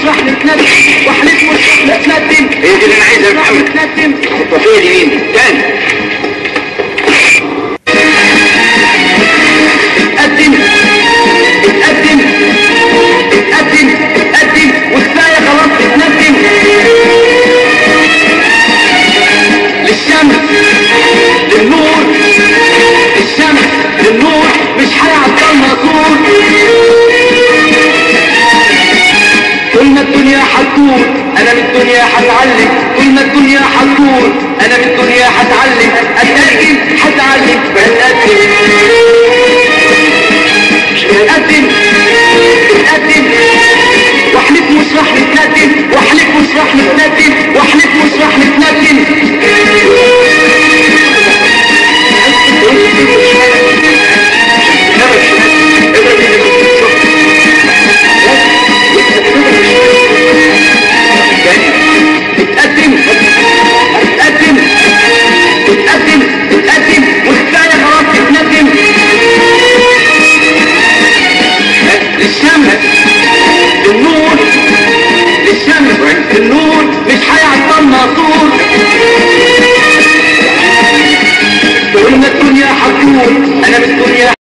راح نتندم وحلف مش راح نتندم هي دي اللي انا عايزها يا راح محمد نتندم الطفيه دي مين تاني اتقدم اتقدم اتقدم اتقدم وكفايه خلاص تتندم للشمس للنور الشمس للنور مش هيعطلنا طول كل ما الدنيا هتدور انا من الدنيا هتعلم كل ما الدنيا هتدور انا من الدنيا هتعلم اتقدم هتعلم بتقدم بتقدم